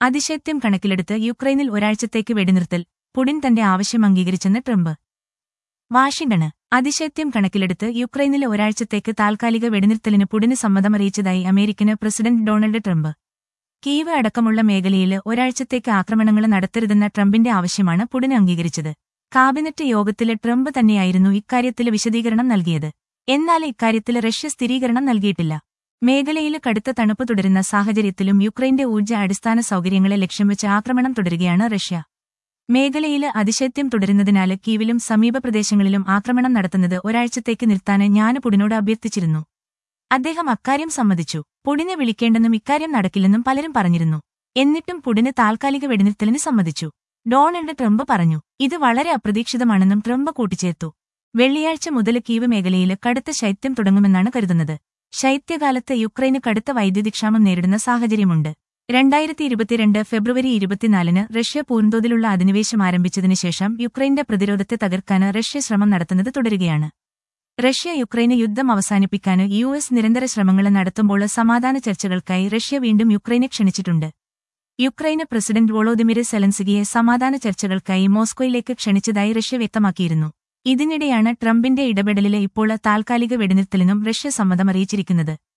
അതിശൈത്യം കണക്കിലെടുത്ത് യുക്രൈനിൽ ഒരാഴ്ചത്തേക്ക് വെടിനിർത്തൽ പുടിൻ തന്റെ ആവശ്യം അംഗീകരിച്ചെന്ന് ട്രംപ് വാഷിംഗ്ടണ് അതിശൈത്യം കണക്കിലെടുത്ത് യുക്രൈനിലെ ഒരാഴ്ചത്തേക്ക് താൽക്കാലിക വെടിനിർത്തലിന് പുടിന് സമ്മതമറിയിച്ചതായി American president Donald Trump Kyiv അടക്കമുള്ള മേഖലയിൽ ഒരാഴ്ചത്തേക്ക് ആക്രമണങ്ങൾ നടത്തരുതെന്ന ട്രംപിന്റെ ആവശ്യമാണ് പുടിന് അംഗീകരിച്ചത് കാബിനറ്റ് യോഗത്തില് ട്രംപ് തന്നെയായിരുന്നു ഇക്കാര്യത്തില് വിശദീകരണം നൽകിയത് എന്നാൽ ഇക്കാര്യത്തിൽ റഷ്യ സ്ഥിരീകരണം നൽകിയിട്ടില്ല മേഖലയിൽ കടുത്ത തണുപ്പ് തുടരുന്ന സാഹചര്യത്തിലും യുക്രൈന്റെ ഊർജ്ജ അടിസ്ഥാന സൗകര്യങ്ങളെ ലക്ഷ്യം വെച്ച് ആക്രമണം തുടരുകയാണ് റഷ്യ മേഖലയിൽ അതിശൈത്യം തുടരുന്നതിനാല് കീവിലും സമീപ പ്രദേശങ്ങളിലും ആക്രമണം നടത്തുന്നത് ഒരാഴ്ചത്തേക്ക് നിർത്താന് ഞാൻ പുടിനോട് അഭ്യർത്ഥിച്ചിരുന്നു അദ്ദേഹം അക്കാര്യം സമ്മതിച്ചു പുടിനെ വിളിക്കേണ്ടെന്നും ഇക്കാര്യം നടക്കില്ലെന്നും പലരും പറഞ്ഞിരുന്നു എന്നിട്ടും പുടിന് താൽക്കാലിക വെടിനിർത്തലിന് സമ്മതിച്ചു ഡൊണാൾഡ് ട്രംപ് പറഞ്ഞു ഇത് വളരെ അപ്രതീക്ഷിതമാണെന്നും ട്രംപ് കൂട്ടിച്ചേർത്തു വെള്ളിയാഴ്ച മുതൽ കീവ് മേഖലയിൽ കടുത്ത ശൈത്യം തുടങ്ങുമെന്നാണ് കരുതുന്നത് ശൈത്യകാലത്ത് യുക്രൈന് കടുത്ത വൈദ്യുതിക്ഷാമം നേരിടുന്ന സാഹചര്യമുണ്ട് രണ്ടായിരത്തി ഇരുപത്തിരണ്ട് ഫെബ്രുവരി ഇരുപത്തിനാലിന് റഷ്യ പൂർന്തോതിലുള്ള അധിനിവേശം ആരംഭിച്ചതിനു ശേഷം യുക്രൈന്റെ പ്രതിരോധത്തെ തകർക്കാന് റഷ്യ ശ്രമം നടത്തുന്നത് തുടരുകയാണ് റഷ്യ യുക്രൈന് യുദ്ധം അവസാനിപ്പിക്കാന് യു എസ് നിരന്തര ശ്രമങ്ങൾ നടത്തുമ്പോൾ സമാധാന ചർച്ചകൾക്കായി റഷ്യ വീണ്ടും യുക്രൈനെ ക്ഷണിച്ചിട്ടുണ്ട് യുക്രൈന് പ്രസിഡന്റ് വോളോദിമിർ സെലൻസിഗിയെ സമാധാന ചർച്ചകൾക്കായി മോസ്കോയിലേക്ക് ക്ഷണിച്ചതായി റഷ്യ വ്യക്തമാക്കിയിരുന്നു ഇതിനിടെയാണ് ട്രംപിന്റെ ഇടപെടലില് ഇപ്പോൾ താൽക്കാലിക വെടിനിർത്തലിനും റഷ്യ സമ്മതമറിയിച്ചിരിക്കുന്നത്